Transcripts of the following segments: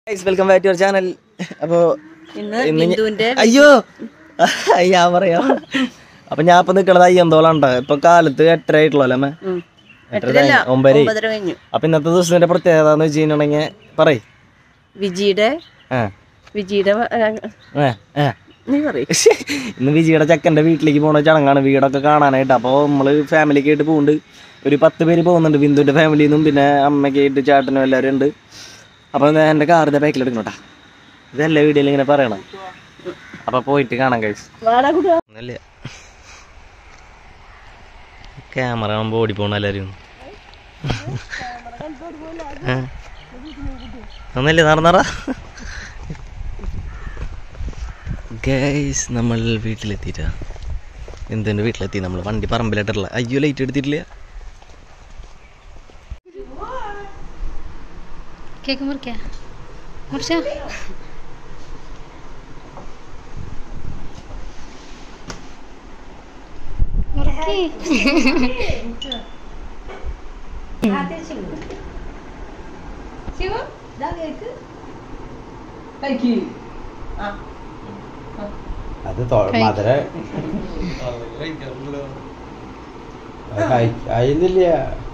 Welcome back to channel അപ്പോ ഇന്ന് ഇന്ന് ഞ- ബിന്ദുവിന്റെ അയ്യോ ഞാൻ പറയാം അപ്പൊ ഞാൻ ഇപ്പൊ നിക്കണത് അയ്യന്തോളാണ്ട ഇപ്പൊ കാലത്ത് എട്ടര ആയിട്ടുള്ളൂ അല്ലേ അമ്മേ? ഉം. എട്ടര എട്ടരയല്ല, കഴിഞ്ഞു. ഒമ്പതര ഒമ്പതര കഴിഞ്ഞു അപ്പൊ ഇന്നത്തെ ദിവസത്തിന്റെ പ്രത്യേകത എന്ന് വെച്ച് കഴിഞ്ഞിട്ടുണ്ടെങ്കിൽ പറയ് വിജിയുടെ ആ വിജിയുടെ വ- ആ, ഏ, ഏ. നീ പറയും ഇന്ന് വിജയുടെ ചെക്കൻ്റെ വീട്ടിലേക്ക് പോണ ചടങ്ങാണ് വീടൊക്കെ കാണാനായിട്ട് അപ്പോൾ നമ്മൾ ഫാമിലിക്ക് ആയിട്ട് പോകുന്നുണ്ട് ഒരു പത്ത് പേര് പോകുന്നുണ്ട് ബിന്ദുവിൻ്റെ ഫാമിലിയിൽ നിന്നും പിന്നെ അമ്മയ്ക്ക് ആയിട്ട് ചേട്ടനും എല്ലാവരും ഉണ്ട് അപ്പോൾ എൻ്റെ കാറിൻ്റെ ബാക്കിൽ എടുക്കണോട്ടാ ഇതല്ല വീഡിയോയിൽ ഇങ്ങനെ പറയണം അപ്പോൾ പോയിട്ട് കാണാം കഴിച്ചു ഒന്നല്ല ക്യാമറ കാണുമ്പോൾ ഓടിപ്പോണ എല്ലാവരും ആ. ഒന്നല്ലേ നടന്നറ ഗൈസ് നമ്മൾ വീട്ടിലെത്തിയിട്ടാ എന്തിൻ്റെ വീട്ടിലെത്തി നമ്മൾ വണ്ടി പറമ്പിലിട്ടുള്ള അയ്യോ ലൈറ്റ് എടുത്തിട്ടില്ല കേക്ക് മുറിക്കാ മുറിച്ചോ മുറുക്കി അത് തൊ- മധുര അത് കഴി- കഴിയുന്നില്ല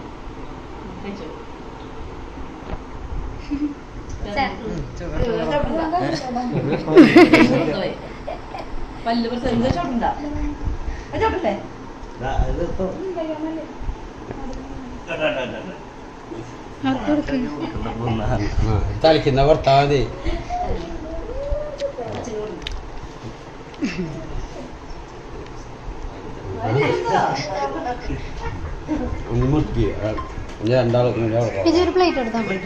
അവർക്ക് കൊടുക്ക് ആ, തളിക്കുന്ന പുറത്താ മതി ഒന്ന് മുറുക്കി ആ, ഇനി രണ്ടാളും ഇനി അവിടെ ചേച്ചി ഒരു പ്ലേറ്റ് എടുത്താൽ മതി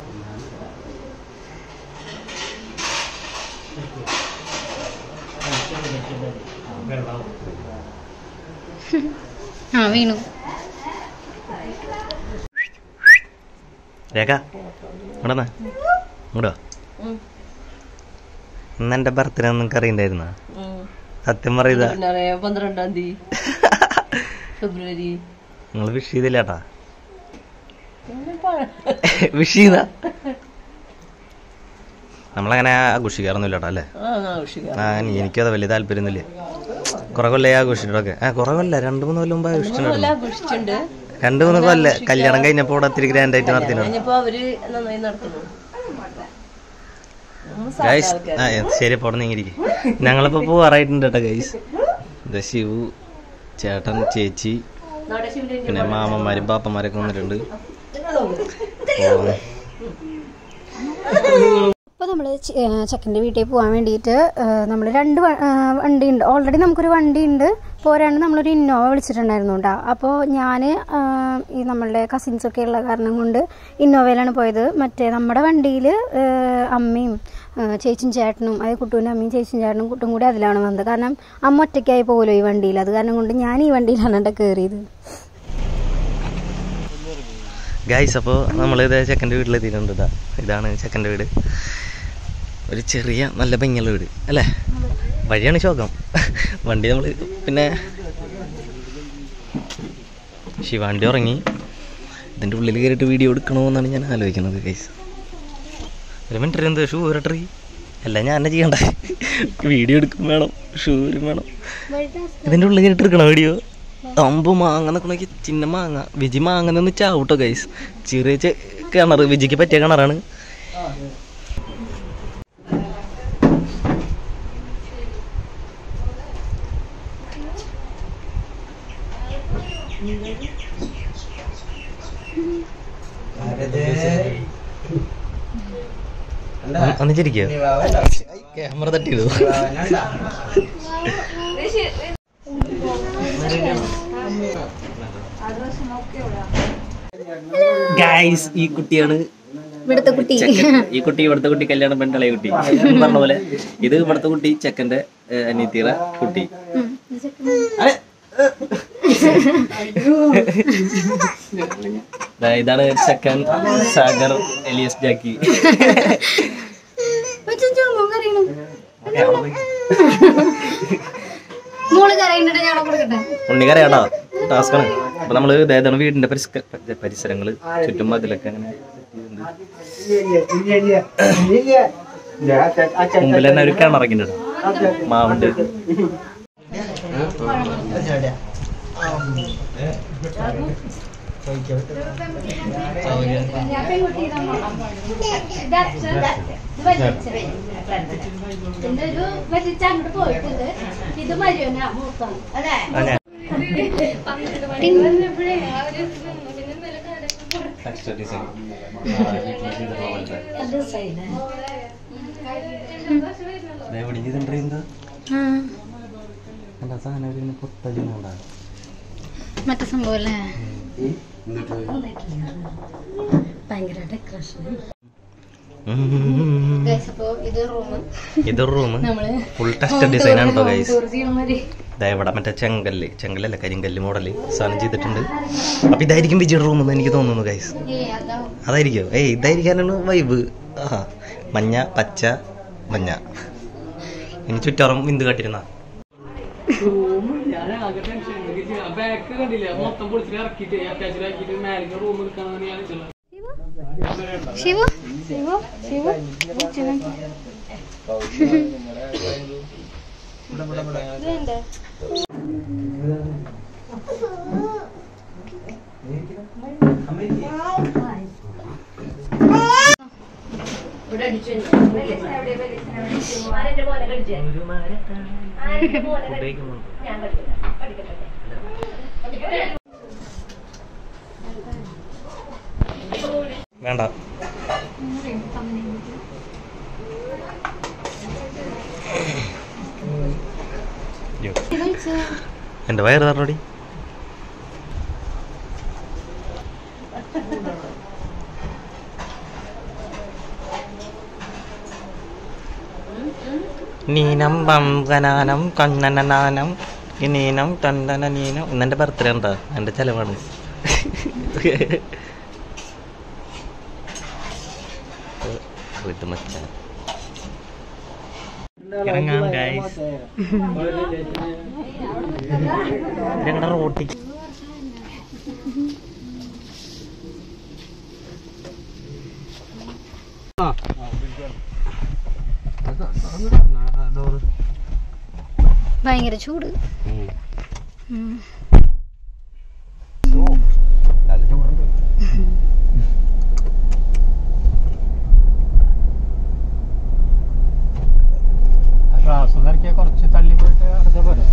ആ വീണു രേഖ ഇവിടെന്നാ ഇങ്ങോട്ടോ ഇന്ന് എൻ്റെ ബർത്ത്ഡേ ഒന്നും അറിയണ്ടായിരുന്ന സത്യം പറയുക പന്ത്രണ്ടാം തീയതി ഫെബ്രുവരി നിങ്ങൾ വിഷ് ചെയ്തില്ല ചേട്ടാ വിഷ് ചെയ്ത നമ്മളങ്ങനെ ആഘോഷിക്കാറൊന്നുമില്ല കേട്ടോ അല്ലേ ആ ആഘോഷിക്കാം ആ എനിക്കത് വലിയ താല്പര്യമൊന്നുമില്ല കുറെ കൊല്ലം ആഘോഷിച്ചിട്ടൊക്കെ ആ കുറെ കൊല്ല രണ്ട് മൂന്ന് കൊല്ലം മുമ്പ് ആഘോഷിച്ചിട്ടുണ്ടായിരുന്നു ആഘോഷിച്ചിട്ടുണ്ട് രണ്ട് മൂന്ന് കൊല്ല കല്യാണം കഴിഞ്ഞപ്പോൾ ഇവിടെ ഒത്തിരി ഗ്രാൻഡ് ആയിട്ട് നടത്തിയിട്ടുണ്ട് കഴിഞ്ഞപ്പോ അവര് നന്നായി നടത്തുന്നു ഗൈസ് ആ ശരി അപ്പോൾ നീങ്ങിരിക്കും ഞങ്ങളിപ്പോൾ പോവാറായിട്ടുണ്ട് കേട്ടോ ഗൈസ് ഇത് ശിവു ചേട്ടൻ ചേച്ചി പിന്നെ മാമന്മാരും പാപ്പന്മാരൊക്കെ വന്നിട്ടുണ്ട് അപ്പോൾ നമ്മൾ ചെക്കൻ്റെ വീട്ടിൽ പോകാൻ വേണ്ടിയിട്ട് നമ്മൾ രണ്ട് വ- ആ, വണ്ടി ഉണ്ട് ഓൾറെഡി നമുക്കൊരു വണ്ടി ഉണ്ട് പോരാണ്ട് നമ്മളൊരു ഇന്നോവ വിളിച്ചിട്ടുണ്ടായിരുന്നു കേട്ടോ അപ്പോൾ ഞാൻ ഈ നമ്മളുടെ കസിൻസൊക്കെ ഉള്ള കാരണം കൊണ്ട് ഇന്നോവയിലാണ് പോയത് മറ്റേ നമ്മുടെ വണ്ടിയിൽ അമ്മയും ആ, ചേച്ചിയും ചേട്ടനും അതായത് കുട്ടൂൻ്റെ അമ്മയും ചേച്ചിയും ചേട്ടനും കുട്ടും കൂടി അതിലാണ് വന്നത് കാരണം അമ്മ ഒറ്റയ്ക്കായി പോകുമല്ലോ ഈ വണ്ടിയിൽ അത് കാരണം കൊണ്ട് ഞാൻ ഈ വണ്ടിയിലാണ് കേട്ടോ കയറിയത് ഗൈസ് അപ്പോൾ നമ്മളിത് ചെക്കൻ്റെ വീട്ടിലെത്തിയിട്ടുണ്ട് ഇതാ ഇതാണ് ചെക്കൻ്റെ വീട് ഒരു ചെറിയ നല്ല ഭംഗിയുള്ള വീട് അല്ലേ വഴിയാണ് ശോകം വണ്ടി നമ്മൾ പിന്നെ ശിവാണ്ടി ഉറങ്ങി ഇതിൻ്റെ ഉള്ളിൽ കയറിയിട്ട് വീഡിയോ എടുക്കണമെന്നാണ് ഞാൻ ആലോചിക്കുന്നത് ഗൈസ് ഒരു മിനിറ്റ് എന്ത് ഷൂ ഇരട്ടറി അല്ല ഞാൻ തന്നെ ചെയ്യണ്ട വീഡിയോ എടുക്കും വേണം ഷൂരും വേണം ഇതിൻ്റെ ഉള്ളിൽ കയറിയിട്ട് എടുക്കണം വീഡിയോ അമ്പ് മാങ്ങ നിൽക്കണമെങ്കിൽ ചിന്ന മാങ്ങ വിജി മാങ്ങ നിന്ന് ചാവട്ടോ ഗൈസ് ചെറിയ ചെ- കിണർ വിജിക്ക് പറ്റിയ കിണറാണ് ഒന്ന് ചിരിക്കോ ക്യാമറ തട്ടിയതോ ഗൈസ് ഈ കുട്ടിയാണ് ഇവിടുത്തെ കുട്ടി ചെക്കൻ ഈ കുട്ടി ഇവിടുത്തെ കുട്ടി കല്യാണം പെണ്ണളെ കുട്ടി എന്ന് പറഞ്ഞ പോലെ ഇത് ഇവിടുത്തെ കുട്ടി ചെക്കന്റെ ഏഹ്, അനിയത്തിയുടെ കുട്ടി അതെ. ദാ ഇതാണ് ചെക്കൻ സാഗർ എലിയസ് ജാക്കി മോള് കരയുന്നുണ്ട് ഞാൻ കൊടുക്കട്ടെ ഉണ്ണിക്കരയാട്ടോ ടാസ്കാണ് അപ്പൊ നമ്മള് ഇതാണ് വീടിന്റെ പരിസ്ക പരിസരങ്ങള് ചുറ്റും അതിലൊക്കെ അങ്ങനെ set ചെയ്തിട്ടുണ്ട്. മുമ്പിൽ തന്നെ ഒരു കിണറങ്ങിണ്ട് മാവുണ്ട് ഇത് മരുവനാ മൂത്തം അതെ അതെ. എന്താ സാധനം ഒരു പൊട്ടലിനുണ്ടാ മറ്റേ സംഭവം അല്ലേ എന്നിട്ട് ഭയങ്കര ഡെക്കറേഷൻ അപ്പോ ഇത് റൂം ഇതൊരു റൂം നമ്മള് ഫുൾ ടെസ്റ്റ് ഡിസൈൻ ആണ് കേട്ടോ ഗൈസ് ടൂർ ചെയ്യണമാതിരി ഇതാ ഇവിടെ മറ്റേ ചെങ്കല്ല് ചെങ്കല്ലല്ല കരിങ്കല്ല് മോഡല് സാധനം ചെയ്തിട്ടുണ്ട് അപ്പൊ ഇതായിരിക്കും വിജയുടെ റൂം എന്ന് എനിക്ക് തോന്നുന്നു ഗൈസ് ഏ അതാവും അതായിരിക്കും ഏയ് ഇതായിരിക്കാനാണ് വൈബ് ആഹാ മഞ്ഞ പച്ച മഞ്ഞ ഇനി ചുറ്റാറും വിന്ത് കാട്ടിരുന്ന ഞാൻ ആകെ ടെൻഷൻ ബാക്ക് കണ്ടില്ല മൊത്തം പൊളിച്ചിട്ട് ഇറക്കിയിട്ട് അറ്റാച്ച്ഡ് ആക്കിയിട്ട് മേലേക്ക് റൂം എടുക്കാന്ന് ഞാൻ വെച്ചുള്ളത് ശിവു ശിവു ശിവു വേണ്ട അയ്യോ. എന്റെ വയറ് തറടി നീനം പംകനാനം കണ്ണനാനം നീനം തണ്ടന നീനം ഇന്നെന്റെ ബർത്ത്ഡേ ഉണ്ടോ എന്റെ ചെലവാണ് വീട്ടു മച്ചാൻ ഇറങ്ങാം ഗൈസ് ഞങ്ങളുടെ റോട്ടി ഭയങ്കര ചൂട് ഉം. ക്ലാസ് നിറക്കിയ കുറച്ച് തള്ളി പോയിട്ട് അടുത്ത പോലെ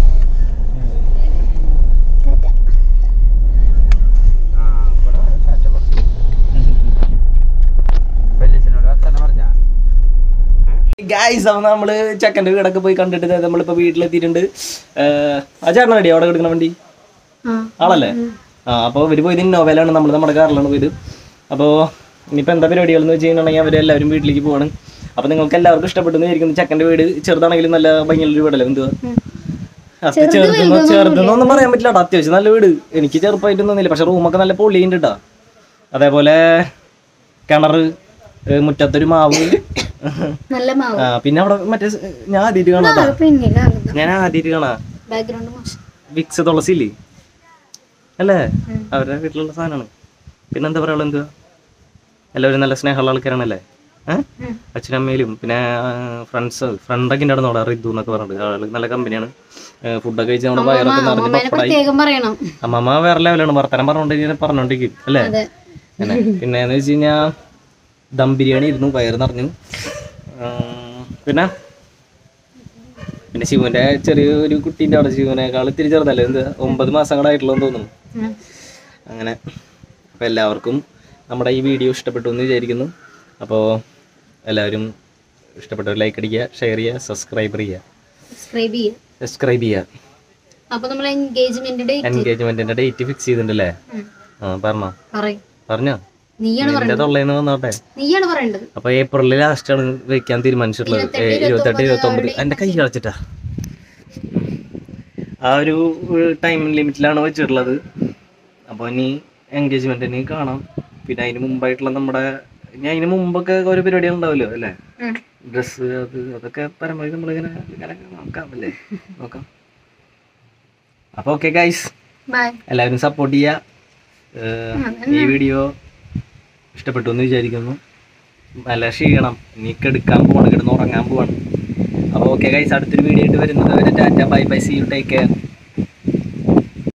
ഗൈസ് അപ്പൊ നമ്മള് ചെക്കന്റെ വീടൊക്കെ പോയി കണ്ടിട്ട് ദേ നമ്മളിപ്പോ വീട്ടിലെത്തിയിട്ടുണ്ട് ഏഹ്, ആ ചേട്ടൻ റെഡി അവിടെ കിടക്കണ വണ്ടി ആ. ആളല്ലേ ആ അപ്പോൾ ഇവര് പോയത് ഇന്നോവയിലാണ് നമ്മൾ നമ്മുടെ കാറിലാണ് പോയത് അപ്പോൾ ഇനിയിപ്പോൾ എന്താ പരിപാടികൾ എന്ന് വെച്ച് കഴിഞ്ഞിട്ടുണ്ടെങ്കിൽ അവർ എല്ലാവരും വീട്ടിലേക്ക് പോവാണ് അപ്പോൾ നിങ്ങൾക്ക് എല്ലാവർക്കും ഇഷ്ടപ്പെട്ടു വിചാരിക്കുന്നു ചെക്കൻ്റെ വീട് ചെറുതാണെങ്കിലും നല്ല ഭംഗിയുള്ള വീടല്ലേ എന്തുവാ അത് ചെറുതെന്നോ ചെറുതെന്നൊന്നും പറയാൻ പറ്റില്ല കേട്ടോ അത്യാവശ്യം നല്ല വീട് എനിക്ക് ചെറുപ്പമായിട്ടൊന്നും തോന്നിയില്ല പക്ഷെ റൂമൊക്കെ നല്ല പൊളിയുണ്ട് കേട്ടോ അതേപോലെ കിണർ മുറ്റത്തൊരു മാവ് നല്ല മാവ് ആ, പിന്നെ അവിടെ മറ്റേ സ്- ഞാൻ ആദ്യമായിട്ട് കാണാം കേട്ടോ പിന്നിലാകുന്നു ഞാൻ ആദ്യമായിട്ട് കാണാം ബാക്ക്ഗ്രൗണ്ട് മോശം വിക്സ് തുളസി ഇല്ലേ അല്ലേ അവരുടെ വീട്ടിലുള്ള സാധനമാണ് പിന്നെന്താ പറയുക എന്തുവാ എല്ലാവരും നല്ല സ്നേഹമുള്ള ആൾക്കാരാണല്ലേ ഏഹ് അച്ഛനമ്മയിലും പിന്നെ ഫ്രണ്ട്സ് ഫ്രണ്ടൊക്കെ ഉണ്ടായിരുന്നു അവിടെ റിതു എന്നൊക്കെ പറഞ്ഞിട്ട് ആള് നല്ല കമ്പനിയാണ് ഫുഡൊക്കെ കഴിച്ച് നമ്മുടെ വയറൊക്കെ നിറഞ്ഞ് അമ്മേനെ പപ്പടായി പ്രത്യേകം പറയണം അമ്മമ്മ വേറെ ലെവലാണ് വർത്തനം പറഞ്ഞോണ്ടിരിക്കും പറഞ്ഞോണ്ടിരിക്കും അല്ലേ അതെ പിന്നെ പിന്നെ എന്ന് വെച്ച് കഴിഞ്ഞാൽ ദം ബിരിയാണി ഇരുന്നു വയറ് നിറഞ്ഞു ഉം, പിന്നെ പിന്നെ ശിവന്റെ ചെറിയൊരു കുട്ടീൻ്റെ അവിടെ ശിവനേക്കാൾ ഇത്തിരി ചെറുതല്ലേ എന്ത് ഒമ്പത് മാസങ്ങളായിട്ടുള്ളതെന്ന് തോന്നുന്നു ഉം. അങ്ങനെ അപ്പോൾ എല്ലാവർക്കും നമ്മുടെ ഈ വീഡിയോ ഇഷ്ടപ്പെട്ടു എന്ന് വിചാരിക്കുന്നു അപ്പോൾ എല്ലാവരും ഇഷ്ടപ്പെട്ട ലൈക്ക് അടിക്കുക ഷെയർ ചെയ്യുക സബ്സ്ക്രൈബ് ചെയ്യുക സബ്സ്ക്രൈബ് ചെയ്യുക സബ്സ്ക്രൈബ് ചെയ്യുക അപ്പൊ നമ്മൾ എൻഗേജ്മെന്റ് ഡേറ്റ് എൻഗേജ്മെന്റിന്റെ ഡേറ്റ് ഫിക്സ് ചെയ്തിട്ടുണ്ടല്ലേ ആ പറഞ്ഞോ പറയും പറഞ്ഞോ നീയാണ് നിന്റെ തൊള്ളേന്ന് വന്നോട്ടെ നീയാണ് പറയേണ്ടത് അപ്പൊ ഏപ്രിലിൽ ലാസ്റ്റ് ആണ് വെക്കാൻ തീരുമാനിച്ചിട്ടുള്ളത് ഇരുപത്തെട്ട്, ഇരുപത്തെട്ട് ഇരുപത്തി ഒമ്പത് ഇരുപത്തൊമ്പത് എന്റെ കൈ കളിച്ചിട്ടാ ആ ഒരു ടൈം ലിമിറ്റിലാണ് വെച്ചിട്ടുള്ളത് അപ്പോൾ ഇനി എൻഗേജ്മെന്റിന് കാണാം പിന്നെ അതിന് മുമ്പായിട്ടുള്ള നമ്മുടെ ഇനി അതിന് മുമ്പൊക്കെ ഓരോ പരിപാടികൾ ഉണ്ടാവല്ലോ അല്ലേ ഉം. ഡ്രസ്സ് അത് അതൊക്കെ പരമാവധി നമ്മളിങ്ങനെ ഇങ്ങനെ നോക്കാം അല്ലേ നോക്കാം അപ്പോൾ ഓക്കെ ഗൈസ് ബൈ എല്ലാവരും സപ്പോർട്ട് ചെയ്യുക ഏഹ്, ഈ വീഡിയോ ഇഷ്ടപ്പെട്ടു എന്ന് വിചാരിക്കുന്നു നല്ല ക്ഷീണം ഇനി കെടുക്കാൻ പോവാണ് കിടന്ന് ഉറങ്ങാൻ പോവാണ് അപ്പോൾ ഓക്കെ കൈസ് അടുത്തൊരു വീഡിയോ ആയിട്ട് വരുന്നത് വരെ tata bye bye see you take care